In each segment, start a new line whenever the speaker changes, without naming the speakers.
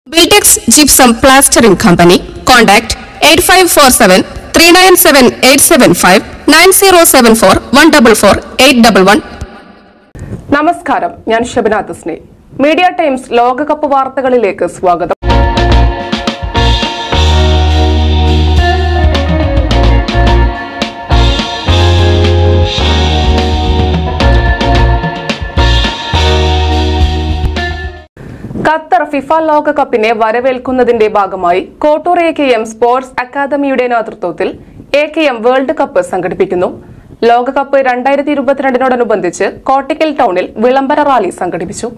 BTechs gypsum plastering company contact eight five four seven three nine seven eight seven five nine zero seven four one double four eight double one
നമസ്കാരം ഞാൻ Shabana തസ്നെ media times ലോകകപ്പ് വാർത്തകളിലേക്ക് സ്വാഗതം Qatar FIFA ലോകകപ്പിനെ വരവേൽക്കുന്നതിന്റെ ഭാഗമായി Kottoor A K M sports അക്കാദമിയുടെ നേതൃത്വത്തിൽ A K M world cup സംഘടിപ്പിക്കുന്നു ലോകകപ്പ് രണ്ടായിരത്തി ഇരുപത്തിരണ്ടിനോടനുബന്ധിച്ച് കോട്ടിക്കൽ ടൗണിൽ വിളംബര റാലി സംഘടിപ്പിച്ചു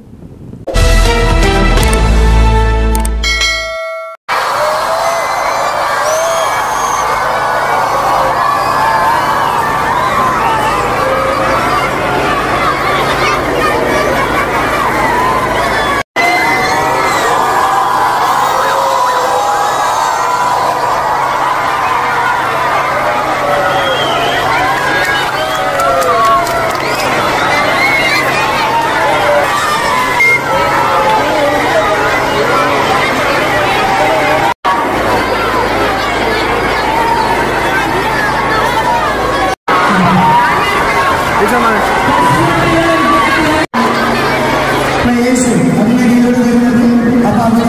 പ്ലേയേഴ്സ് അതിനിടയിലോട്ട് വരുന്നത് അപ്പൊ അവർ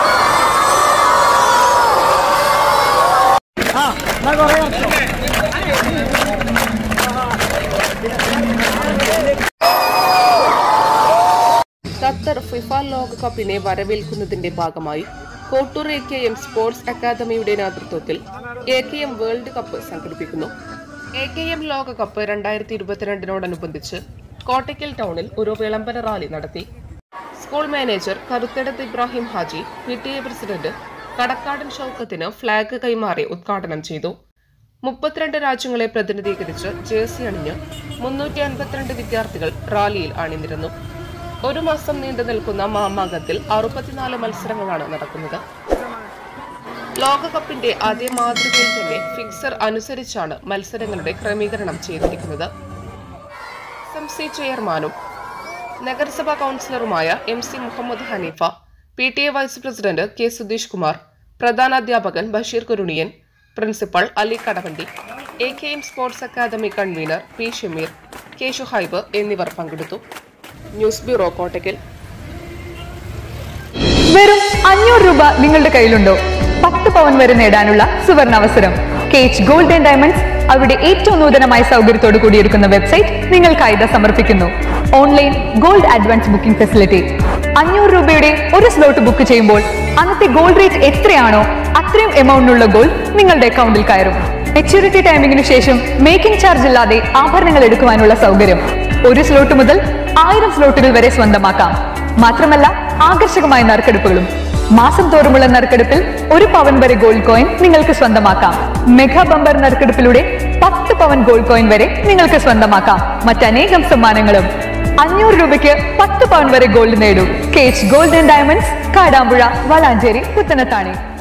ഖത്തർ ഫിഫ ലോകകപ്പിനെ വരവേൽക്കുന്നതിന്റെ ഭാഗമായി Kottoor A K M sports അക്കാദമിയുടെ നേതൃത്വത്തിൽ A K M world cup സംഘടിപ്പിക്കുന്നു എ കെ എം ലോകകപ്പ് രണ്ടായിരത്തി ഇരുപത്തിരണ്ടിനോടനുബന്ധിച്ച് കോട്ടയ്ക്കൽ ടൗണിൽ ഒരു വിളംബര റാലി നടത്തി school manager Karuthadath Ibrahim Haji P T A president Kadakkadan ഷൌക്കത്തിന് ഫ്ളാഗ് കൈമാറി ഉദ്ഘാടനം ചെയ്തു മുപ്പത്തിരണ്ട് രാജ്യങ്ങളെ പ്രതിനിധീകരിച്ച് ജേഴ്സി അണിഞ്ഞ് മുന്നൂറ്റി അൻപത്തിരണ്ട് വിദ്യാർത്ഥികൾ റാലിയിൽ അണിനിരന്നു ഒരു മാസം നീണ്ടു നിൽക്കുന്ന മാമാങ്കത്തിൽ അറുപത്തിനാല് മത്സരങ്ങളാണ് നടക്കുന്നത് ലോകകപ്പിന്റെ അതേ മാതൃകയിൽ തന്നെ ഫിക്സർ അനുസരിച്ചാണ് മത്സരങ്ങളുടെ ക്രമീകരണം ചെയ്തിരിക്കുന്നത് എം സി ചെയർമാനും നഗരസഭാ കൗൺസിലറുമായ M C Muhammad Haneefa P T A vice president K Sudheesh Kumar പ്രധാനാധ്യാപകൻ Basheer Kuruniyan principal Ali Kadavandi A K M sports academy convener P Shameer K Shuhaib എന്നിവർ പങ്കെടുത്തു ന്യൂസ് ബ്യൂറോ കോട്ടയ്ക്കൽ
വെറും അഞ്ഞൂറ് രൂപ നിങ്ങളുടെ കയ്യിലുണ്ടോ പത്ത് പവൻ വരെ നേടാനുള്ള സുവർണ അവസരം കേച്ച് ഗോൾഡ് ആൻഡ് ഡയമണ്ട്സ് അവരുടെ ഏറ്റവും നൂതനമായ സൗകര്യത്തോട് കൂടിയൊരുക്കുന്ന വെബ്സൈറ്റ് നിങ്ങൾക്കായി ഇതാ സമർപ്പിക്കുന്നു online gold advance booking facility അഞ്ഞൂറ് രൂപയുടെ ഒരു സ്ലോട്ട് ബുക്ക് ചെയ്യുമ്പോൾ അന്നത്തെ ഗോൾഡ് റേറ്റ് എത്രയാണോ അത്രയും എമൗണ്ടിനുള്ള ഗോൾഡ് നിങ്ങളുടെ അക്കൗണ്ടിൽ കയറും മെച്യൂരിറ്റി ടൈമിംഗിന് ശേഷം മേക്കിംഗ് ചാർജ് ഇല്ലാതെ ആഭരണങ്ങൾ എടുക്കുവാനുള്ള സൗകര്യം ഒരു സ്ലോട്ട് മുതൽ ആയിരം സ്ലോട്ടുകൾ വരെ സ്വന്തമാക്കാം മാത്രമല്ല ആകർഷകമായ നറുക്കെടുപ്പുകളും മാസം തോറുമുള്ള നറുക്കെടുപ്പിൽ ഒരു പവൻ വരെ ഗോൾഡ് കോയിൻ നിങ്ങൾക്ക് സ്വന്തമാക്കാം മെഗാ ബമ്പർ നറുക്കെടുപ്പിലൂടെ പത്ത് പവൻ ഗോൾഡ് കോയിൻ വരെ നിങ്ങൾക്ക് സ്വന്തമാക്കാം മറ്റനേകം സമ്മാനങ്ങളും അഞ്ഞൂറ് രൂപയ്ക്ക് പത്ത് പവൻ വരെ ഗോൾഡ് നേടൂ കേച്ച് gold and diamonds Kadampuzha Valanchery Puthanathani